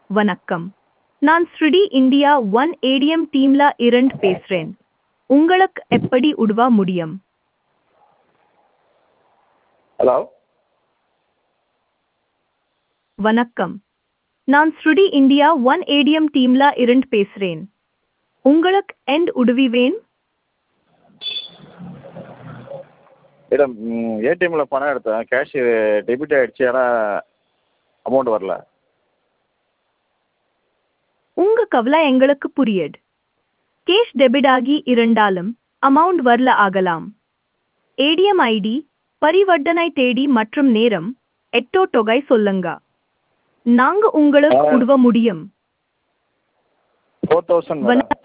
வணக்கம் நான் ஸ்ருடி இந்தியா ஒன் ஏடிஎம் டீம்ல இருந்து பேசுறேன் உங்களுக்கு எப்படி உதவ முடியும் ஹலோ வணக்கம் நான் ஸ்ருடி இந்தியா ஒன் ஏடிஎம் டீம்ல இருந்து பேசுறேன் உங்களுக்கு எண்ட் உதவி வேணும் மேடம் ஏடிஎம்மில் பணம் எடுத்தேன் கேஷ் டெபிட் ஆகிடுச்சு ஆனால் அமௌண்ட் வரல உங்க கவலை எங்களுக்கு புரியுது கேஷ் டெபிட் ஆகி இருந்தாலும் அமௌண்ட் வரல ஆகலாம் ஏடிஎம் ஐடி பரிவர்த்தனை தேதி மற்றும் நேரம் எட்டோ தொகை சொல்லுங்க நாங்க உங்களுக்கு ஆ. உதவ முடியும் ஃபோர் தௌசண்ட் வண- மேடம்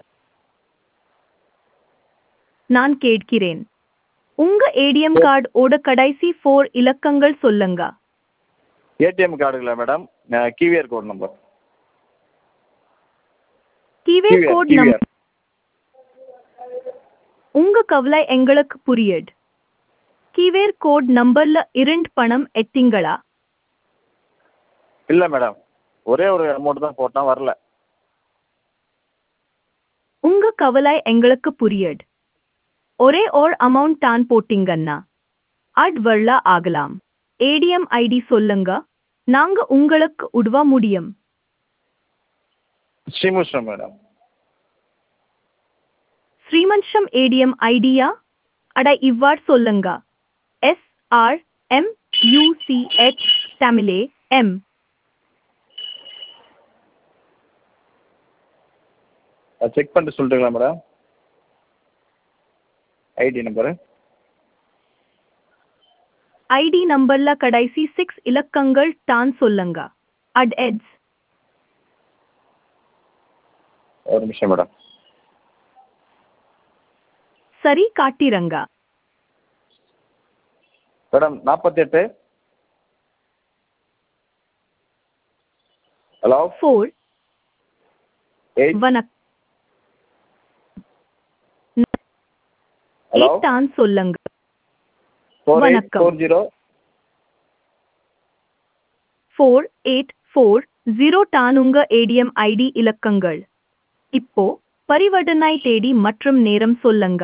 நான் கேட்கிறேன் உங்க ஏடிஎம் கார்டு ஓட கடைசி ஃபோர் இலக்கங்கள் சொல்லுங்க ஏடிஎம் கார்டுங்களா மேடம் கியூஆர் கோட் நம்பர் கிவே கியூஆர் கோட் கியூஆர் நம்பர் உங்க கவலை எங்களுக்கு புரியுது கிவேர் கோட் நம்பர்ல இரண்டு பணம் எட்டிங்களா இல்லை மேடம் ஒரே ஒரு அமௌண்ட் தான் போட்டேன் வரல உங்க கவலை எங்களுக்கு புரியுது ஒரே ஓர் அமௌண்ட் தான் போட்டீங்கன்னா அட் வரல ஆகலாம் ஏடிஎம் ஐடி சொல்லுங்க நாங்க உங்களுக்கு உதவ முடியும் ஸ்ரீமுஷ்ணம் மேடம் ஸ்ரீமன்ஷம் ஏடிஎம் ஐடியா அட இவ்வாறு சொல்லுங்க எஸ் ஆர் எம் யூசிஹெச் தமிழே எம் செக் பண்ணிட்டு சொல்லிட்டுங்களா மேடம் ஐடி நம்பரு ஐடி நம்பர்ல கடைசி சிக்ஸ் இலக்கங்கள் தான் சொல்லுங்க அட் எட்ஸ் ஒரு நிமிஷம் மேடம் சரி காட்டிரங்க மேடம் நாற்பத்தெட்டு ஹலோ ஃபோர் எயிட் வணக்கம் ஹலோ எயிட் தான் சொல்லுங்க ஃபோர் எயிட் வணக்கம். Four zero four eight four zero தான் உங்க ஏடிஎம் ஐடி இலக்கங்கள் இப்போ பரிவர்த்தனை தேதி மற்றும் நேரம் சொல்லுங்க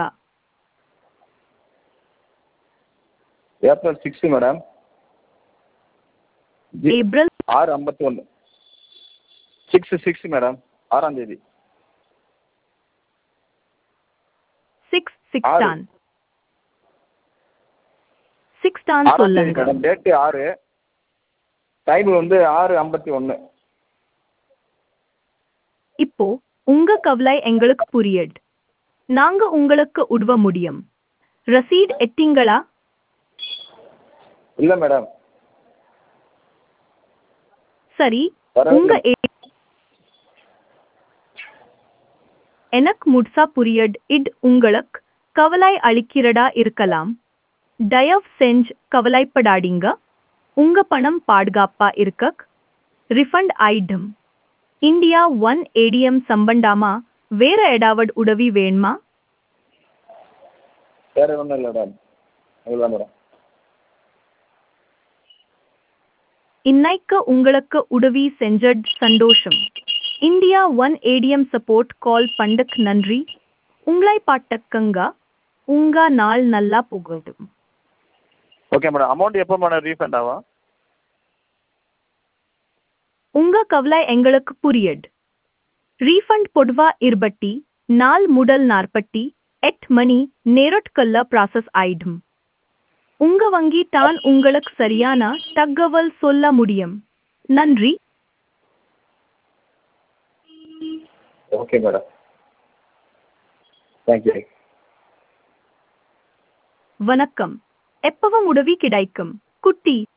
ஏப்ரல் சிக்ஸ்த்து மேடம் ஜி ஏப்ரல் ஆறு ஐம்பத்தி ஒன்று சிக்ஸ் சிக்ஸ் மேடம் ஆறாம் தேதி சிக்ஸ் சிக்ஸ் ஆறு. தான் சிக்ஸ் தான் ஆறாம் தேதி சொல்லுங்க மேடம் டேட்டு ஆறு டைம் வந்து ஆறு ஐம்பத்தி ஒன்று இப்போ உங்க கவலை எங்களுக்கு புரியுது நாங்க உங்களுக்கு உதவ முடியும் ரசீட் எட்டிங்களா இல்லை மேடம் சரி வரவே உங்க இல்லை. ஏ- எனக்கு முட்சா புரியட் இட் உங்களுக்கு கவலை அளிக்கிறதா இருக்கலாம் தயவு செஞ்சு கவலைப்படாதீங்க உங்க பணம் பாதுகாப்பா இருக்க ரிஃபண்ட் ஆயிடும் இந்தியா ஒன் ஏடிஎம் சம்பந்தாமா வேற ஏதாவது உதவி வேணுமா வேறு ஒன்றும் இல்லை மேடம் அவ்வளோதான் மேடம் இன்னைக்கு உங்களுக்கு உதவி செஞ்சது சந்தோஷம் India one ATM support call பண்டக் நன்றி உங்களை பாட்டக்கங்க உங்க நாள் நல்லா போகட்டும் ஓகே மேடம் அமௌண்ட் எப்போ மேடம் ரீஃபண்ட் ஆகும் உங்க கவலை எங்களுக்கு புரியுது ரீஃபண்ட் பொதுவா இருபட்டி நாள் முதல் நாற்பத்தி எட் மணி நேரட்கல்ல ப்ராசஸ் ஆயிடும் உங்க வங்கி தான் உங்களுக்கு சரியான தகவல் சொல்ல முடியும் நன்றி ஓகே மேடம் தேங்க்யூ வணக்கம் எப்பவும் உதவி கிடைக்கும் குட்டி